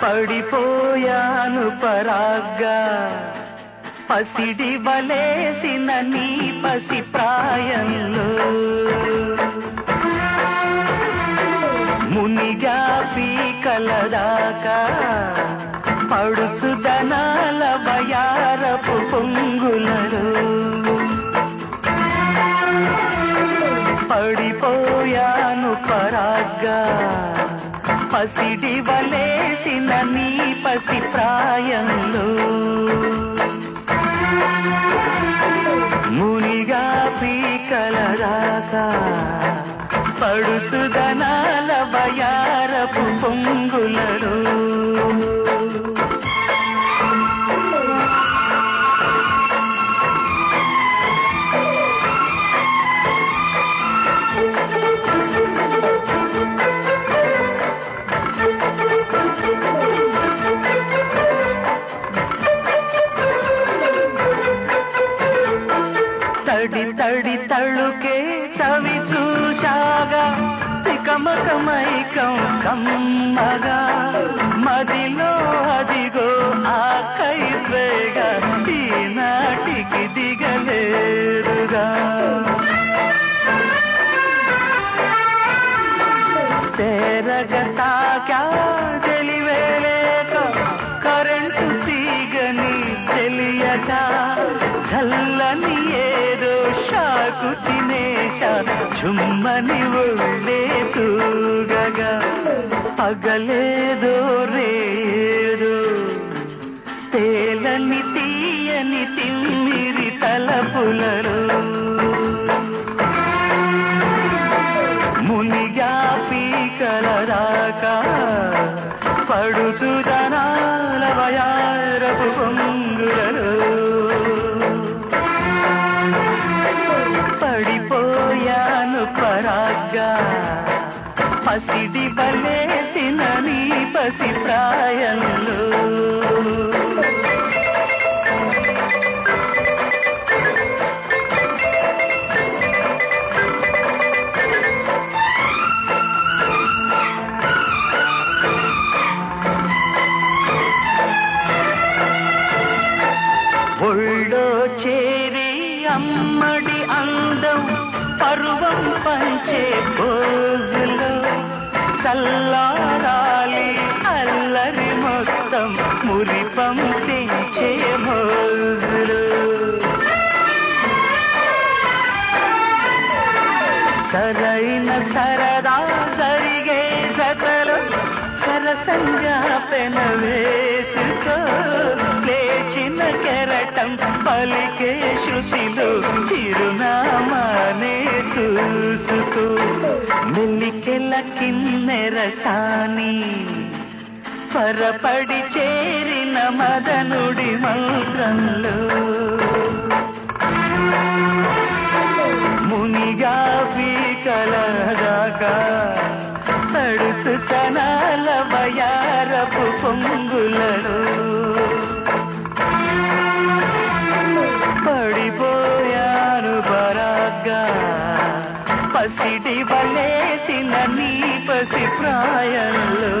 పడిపోయాను పరాగ్గా పసిడి వలేసిన నీ పసి ప్రాయంలో మునిగా పీకలదాకా పడుచు జనాల వయారపు పొంగులలో పడిపోయాను పరాగ్గా పసిడి వలేసిన నీ పసి ప్రాయంలో మునిగా పీకలదాకా పడుచు దనాల బయారపు పొంగులలో తడి తడి తళుకే చవి చూశాగా తికమకమైకం కమ్మగా మదిలో అదిగో ఆ కైవేగా ఈనాటికి దిగలేరుగా తేరగతా క్యా తెలివేలేక కరెంటు తీగని తెలియక చల్లని ఏదో షాకు తినేష చుమ్మని ఒళ్ళే తూగగా పగలేదో రేదో తేలని తీయని తిమ్మిరి తలపులలో మునిగా పీకలదాకా పడుచు జనాల వయారపు పొంగులలో పడిపోయాను పరాగ్గా పసిడి బలేసిన నీ పసి ప్రాయంలో ఒళ్ళో చేరి అమ్మడి అందం పరువం పంచే పోజులో చల్లారాలి అల్లరి మొత్తం మురిపం తెంచే మోజులు సరైన సరదా జరిగే జతలు సరసంగా పెన వేసుకో లేచిన కెరటం పలికే శృతిలో చిరునామానే చూసుకో మెల్లికెల కిన్నెరసాని పరపడి చేరిన మదనుడి మంత్రంలో మునిగా పీకలదాకా తడుచు తనాల బయారపు పొంగులలో పడిపోయాను బరాగ్గా పసిడి వలేసిన నీ పసి ప్రాయంలో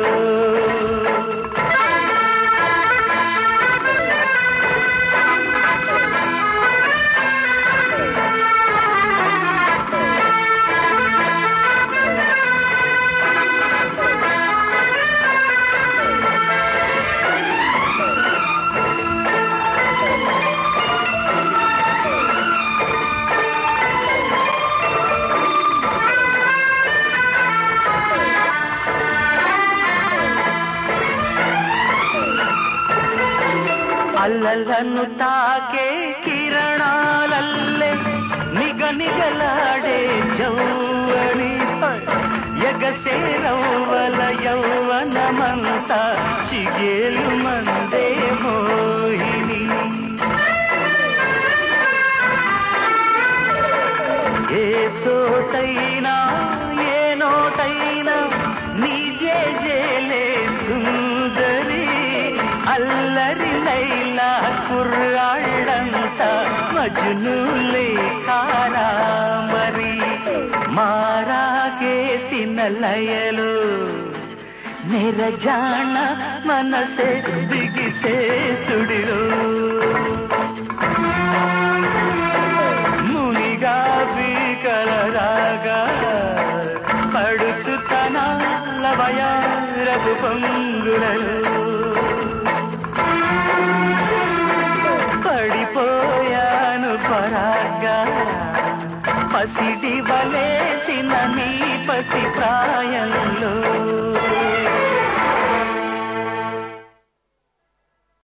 అల్లలను తాకే కిరణాలల్లే నిగ నిగలాడే జౌవని ఎగసే రవ్వల యౌవనమంతా చిగేలు మందే మోహిని ఏ చోటైనా ఏ నోటైనా నీ జేలే సుందరి అల్లరి లైలా కుర్రాళ్ళంతా మజునులే కారా మరి మారాగేసిన లయలు నిరజాణ మనసే దిగిసే సుడిలో మునిగా బీకలరాగా పడుచుతనాల వయారపు పొంగులలో పడిపోయాను పరాగా పసిడి వలేసిన నీ పసి ప్రాయంలో